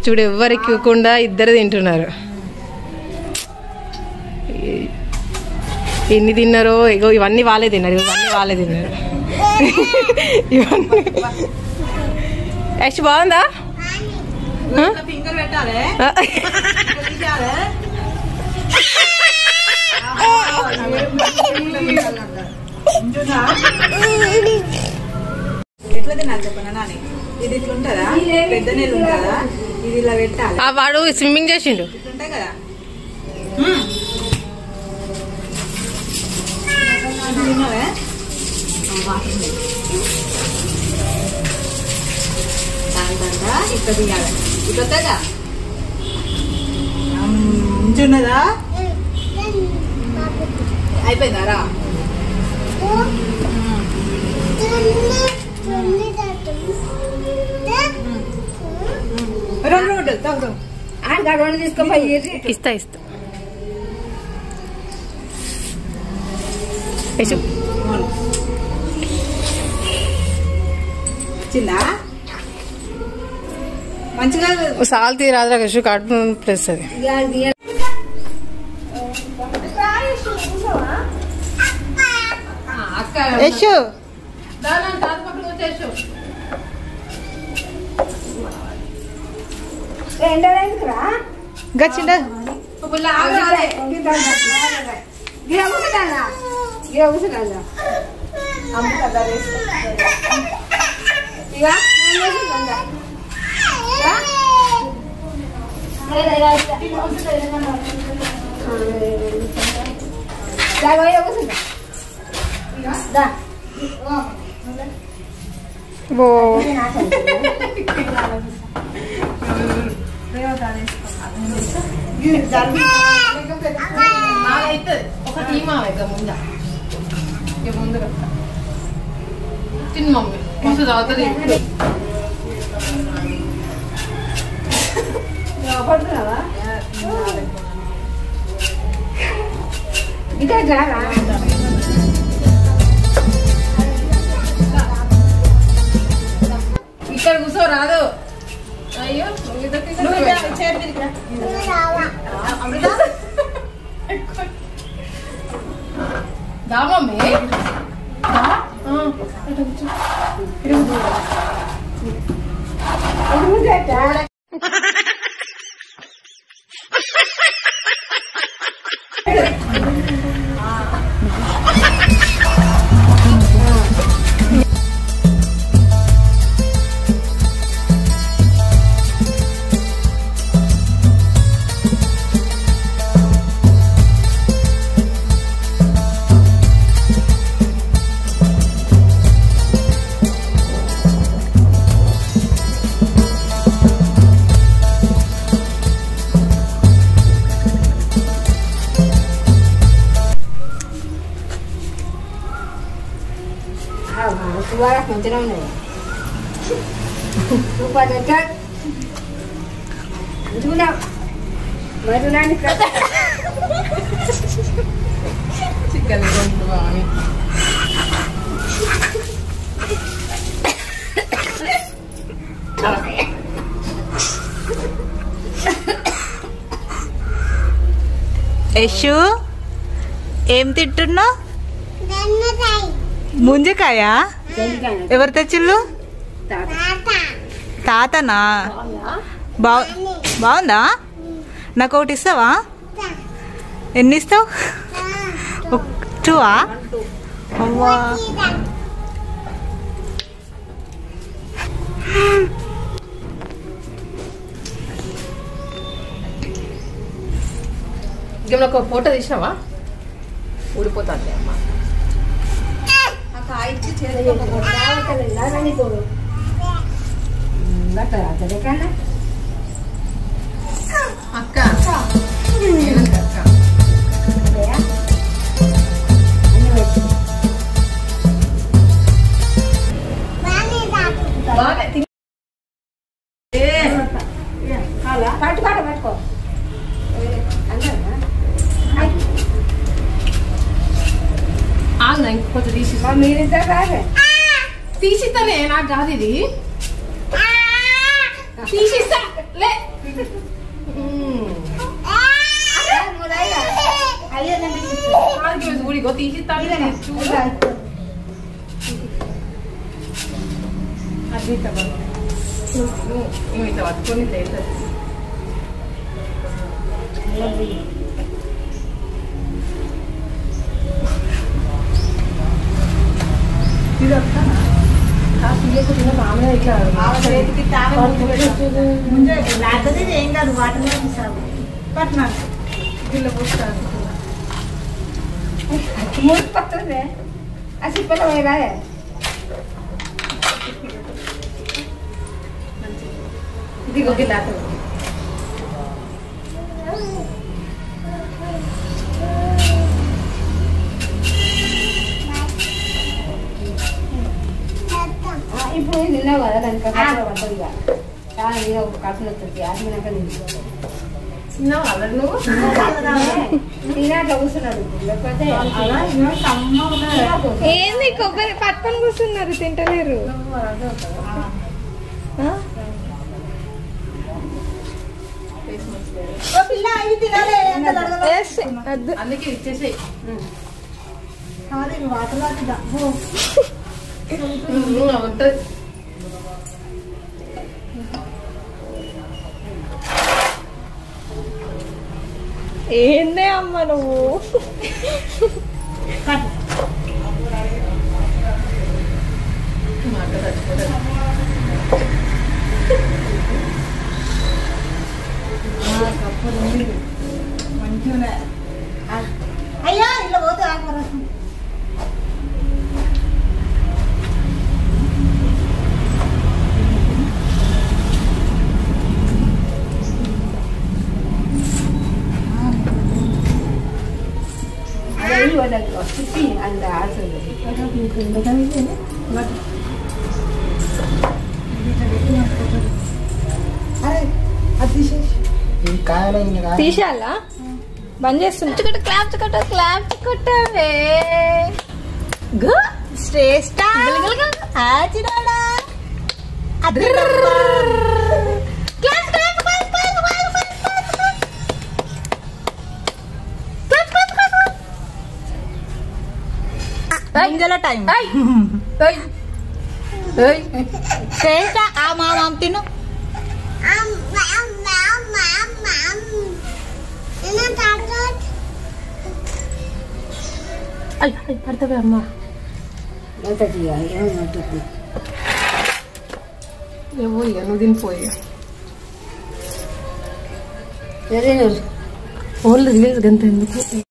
చూడు ఎవ్వరు ఎక్కకుండా ఇద్దరు తింటున్నారు ఎన్ని తిన్నారో ఇగో ఇవన్నీ వాళ్ళే తిన్నారు ఇవన్నీ వాళ్ళే తిన్నారు ఇవన్నీ యాక్చు బాగుందా ఆ? ఫింగర్ పెట్టాలి ఆ? తీయాలి. ఉంచుదా? ఎట్లా తినాలి చెప్పనా నాని ఇది ఇట్లా ఉంటుందా పెద్ద నీళ్ళు ఉంటుందా ఇది ఇలా పెట్టాలి ఆ వాడు స్విమ్మింగ్ చేసిండు ఇట్లుంటాయి కదా తిన్నావే దానికంతా ఇట్లా తీయాలి ఇట్లా వస్తుందా ఉంచున్నదా అయిపోయిందా రా రెండు రెండు తాగు తాగు ఇస్తా ఇస్తా యశు వచ్చిందా మంచిగా సాల్ తీరాదురా యశు కడుపు ప్లస్ అది యశు గచ్చిండ ఓ ఒక టీమ్ ముందా ముందు తిను మమ్మీ మస్తు తాగుతుంది ఇక్కడ కూర్చో రాదు అయ్యో నువ్వు ఇద్దరు నువ్వు తిన్నావు. ఇట్లా చేరు తిరిగిరా. అమృత దా మమ్మీ దా. ఆ, ఇటు కూర్చో. ఇటు కూర్చో. చికెన్ కొంచెం బాగుంది. యశు ఏం తింటున్నావు ముంజకాయ ఎవరు తెచ్చిళ్ళు తాతనా బా బాగుందా నాకు ఒకటి ఇస్తావా ఎన్ని ఇస్తావు టూవా అవ్వా ఇంకేమైనా ఒక ఫోటో తీసినావా ఊడిపోతుంది అమ్మ అక్క ఏనండి అక్క బాగా తిని- ఆగు నా ఇంకొంచెం తీసి తీసిస్తానే నాకు కాదు ఇది తీసిస్తా లే ఊడిగో తీసి చూడు అది ఇట్లా పట్టు. నువ్వు నువ్వు ఇట్లా పట్టుకొని ఇట్లా వేసేది. ఇది వస్తానా? ఆ తీయకుండా మామూలుగా ఇట్లా ఆమె చేతికి తాళం ముందు పెట్టు. ముందే లేకపోతే ఏం కాదు వాటిలో తీసావు పట్టినాను గిల్ల పోస్తాను మూడు పక్కనే ఆ సిప్పలు పోయిరా ఇది ఒక గిల్ల ఇప్పుడు నిన్నావు కదా దానికి కథలో పడ్డది ఇక చాలా మీద ఒక కథలు వస్తుంది అది నాకు చిన్నావా మరి నువ్వు తినాక కూర్చున్నాడు లేకపోతే అలా ఇవో సమ్మ ఉన్నది. ఏంది కొబ్బరి పట్టుకొని కూర్చున్నారు తింటలేరు నువ్వు మరి అదే అవుతావా? ఆ? ఫేస్ మంచిలేదు. ఓ పిల్ల ఇది తినాలి ఎంత దడదడ. ఏస్, వద్దు. అందుకే ఇచ్చేసేయి కాదు ఇవి వాటర్లో తిందా. ఓ. నువ్వు ఉంటుంది ఏందే అమ్మ నువ్వు కట్. మా అక్క చచ్చిపోతుంది ఆ, కప్పులు ఉంది. మంచిగా ఉన్నాయి. ఆ, అయ్యా ఇలా పోతే ఆకురా. అది వాళ్ళకి వచ్చి అంత ఆడుతుంది అరే అది తీసేసి తీసేయాలా బంద్ చేస్తుంది చుక్కట క్లాప్ చుక్కట క్లాప్ చుక్కటవే గు శ్రేష్ట ఆచిరాడా అది clap clap clap clap clap clap ఇంజల టైం ఏయ్ ఏయ్ ఏయ్ శ్రేష్ట ఆ మా మామ తిను అయ్యి అయ్యి పడతావే అమ్మా ఎంత చేయాలి ఏమన్నట్టు ఏమో ఇక నువ్వు తినిపోయి సరే ఓన్లీ రిలీజ్ గంత ఎందుకు